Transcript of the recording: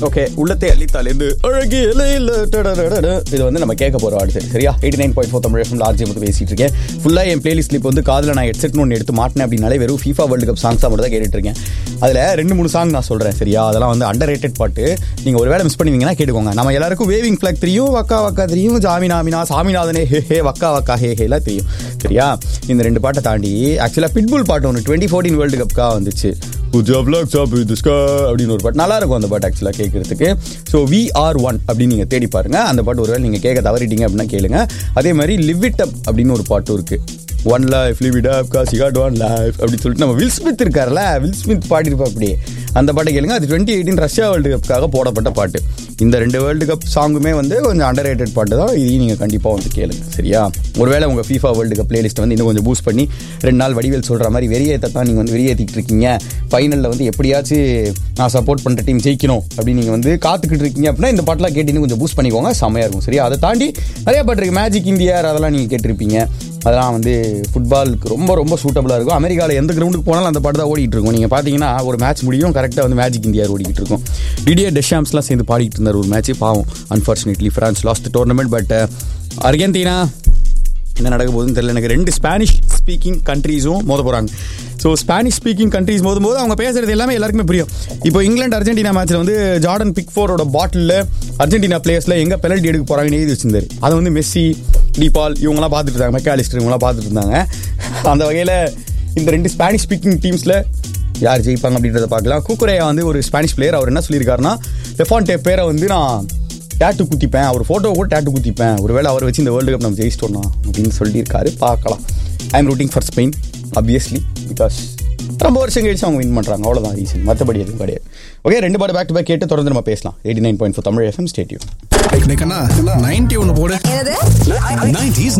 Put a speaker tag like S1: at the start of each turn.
S1: Okay உள்ளத்தை அள்ளித்தாலேருந்து அழகு இலையில டடடடட. இது வந்து நம்ம கேட்க போறோம் அடுத்து சரியா eighty nine point four Tamil FM RJ மட்டும் பேசிட்டு இருக்கேன் ஃபுல்லா என் பிளேலிஸ்ட்ல இப்போ வந்து காதுல நான் ஹெட்செட்னு ஒன்று எடுத்து மாட்டினேன் அப்படின்னாலே வெறும் ஃபீஃபா வேர்ல்டு கப் சாங்ஸாக மட்டும் தான் கேட்டுட்டு இருக்கேன் அதுல ரெண்டு மூணு சாங் நான் சொல்றேன் சரியா அதெல்லாம் வந்து அண்டர் ரேட்டட் பாட்டு நீங்க ஒரு வேளை மிஸ் பண்ணுவீங்கன்னா கேட்டுக்கோங்க நம்ம எல்லாருக்கும் வேவிங் ஃபிளாக் தெரியும் வக்கா வக்கா தெரியும் ஜாமினா மினா சாமிநாதனே ஹே ஹே வக்கா வக்கா ஹே ஹே எல்லாம் தெரியும் சரியா இந்த ரெண்டு பாட்டை தாண்டி ஆக்சுவலாக பிட்புல் பாட்டு ஒன்று டுவெண்ட்டி ஃபோர்டீன் வேர்ல்டு கப்க்காக வந்துச்சு ஜாப் லாக் ஜாப் இது அப்படின்னு ஒரு பாட்டு நல்லா இருக்கும் அந்த பாட்டு ஆக்சுவலாக கேட்கறதுக்கு ஸோ வி ஆர் ஒன் அப்படின்னு நீங்கள் தேடி பாருங்க அந்த பாட்டு ஒருவேளை நீங்கள் கேட்க தவறிட்டீங்க அப்படின்னா கேளுங்க அதே மாதிரி லிவ் இட் அப் அப்படின்னு ஒரு பாட்டு இருக்கு one life live it up cause we got one life அப்படின்னு சொல்லிட்டு நம்ம வில் ஸ்மித் இருக்கார்ல வில் ஸ்மித் பாடிருப்பா அப்படி அந்த பாட்டை கேளுங்க அது டுவெண்ட்டி எயிட்டீன் ரஷ்யா வேர்ல்டு கப்புக்காக போடப்பட்ட பாட்டு இந்த ரெண்டு வேர்ல்டு கப் சாங்குமே வந்து கொஞ்சம் அண்டர் ரேட்டட் பாட்டு தான் இதையும் நீங்கள் கண்டிப்பாக வந்து கேளுங்க சரியா ஒருவேளை உங்கள் ஃபீஃபா வேர்ல்டு கப் பிளேலிஸ்ட்டை வந்து இன்னும் கொஞ்சம் பூஸ்ட் பண்ணி ரெண்டு நாள் வடிவேல் சொல்கிற மாதிரி வெறியேற்ற தான் நீங்கள் வந்து வெறியேற்றிட்டு இருக்கீங்க ஃபைனலில் வந்து எப்படியாச்சும் நான் சப்போர்ட் பண்ணுற டீம் ஜெயிக்கணும் அப்படின்னு நீங்கள் வந்து காத்துக்கிட்டு இருக்கீங்க அப்படின்னா இந்த பாட்டெலாம் கேட்டு இன்னும் கொஞ்சம் பூஸ்ட் பண்ணிக்கோங்க செம்மையாக இருக்கும் சரியா அதை தாண்டி நிறைய பாட்டு இருக்குது மேஜிக் இந்தியா அதெல்லாம் நீங்கள் கேட்டிருப்பீங்க அதெல்லாம் வந்து ஃபுட்பாலுக்கு ரொம்ப ரொம்ப சூட்டபுளாக இருக்கும் அமெரிக்காவில் எந்த கிரவுண்டுக்கு போனாலும் அந்த பாட்டு தான் ஓடிட்டு இருக்கும் நீங்கள் பார்த்தீங்கன்னா ஒரு மேட்ச் முடியும் கரெக்டாக வந்து மேஜிக் இந்தியா ஓடிக்கிட்டு இருக்கும் டிடிஏ டெஷாம்ஸ்லாம் சேர்ந்து பாடிட்டு இருந்தார் ஒரு மேட்ச் பாவம் unfortunately France lost tournament but Argentina என்ன நடக்க போகுதுன்னு தெரியல எனக்கு ரெண்டு ஸ்பானிஷ் ஸ்பீக்கிங் கண்ட்ரீஸும் மோத போகிறாங்க ஸோ ஸ்பானிஷ் ஸ்பீக்கிங் கண்ட்ரீஸ் மோதும் போது அவங்க பேசுறது எல்லாமே எல்லாருக்குமே புரியும் இப்போ இங்கிலாந்து அர்ஜென்டினா மேட்ச்சில் வந்து ஜார்டன் பிக்ஃபோரோட பாட்டிலில் அர்ஜென்டினா பிளேயர்ஸில் எங்கே பெனல்ட்டி எடுக்க போகிறாங்கன்னு எழுதி வச்சிருந்தாரு அதை வந்து மெஸ்ஸி டிபால் இவங்களாம் பார்த்துட்டு இருந்தாங்க மெக்காலிஸ்டர் இவங்களாம் பார்த்துட்டு இருந்தாங்க அந்த வகையில் இந்த ரெண்டு ஸ்பானிஷ் ஸ்பீக்கிங் டீம்ஸில் யார் ஜெயிப்பாங்க அப்படின்றத பார்க்கலாம் கூக்குரையா வந்து ஒரு ஸ்பானிஷ் பிளேயர் அவர் என்ன சொல்லியிருக்காருன்னா லெஃபான்டே பேரை வந்து நான் டேட்டு குத்திப்பேன் அவர் ஃபோட்டோ கூட டேட்டு குத்திப்பேன் ஒருவேளை அவர் வச்சு இந்த வேர்ல்டு கப் நம்ம ஜெயிச்சிட்டோம்னா அப்படின்னு சொல்லியிருக்காரு பார்க்கலாம் I am rooting for Spain obviously because ரொம்ப வருஷம் கழிச்சு அவங்க வின் பண்ணுறாங்க அவ்வளோதான் ரீசன் மற்றபடி எதுவும் கிடையாது ஓகே ரெண்டு பாடு பேக் டு பேக் கேட்டு தொடர்ந்து நம்ம பேசலாம் eighty nine point four Tamil FM stay tuned
S2: ninety ஒன்று போடு
S3: என்னது
S4: 90s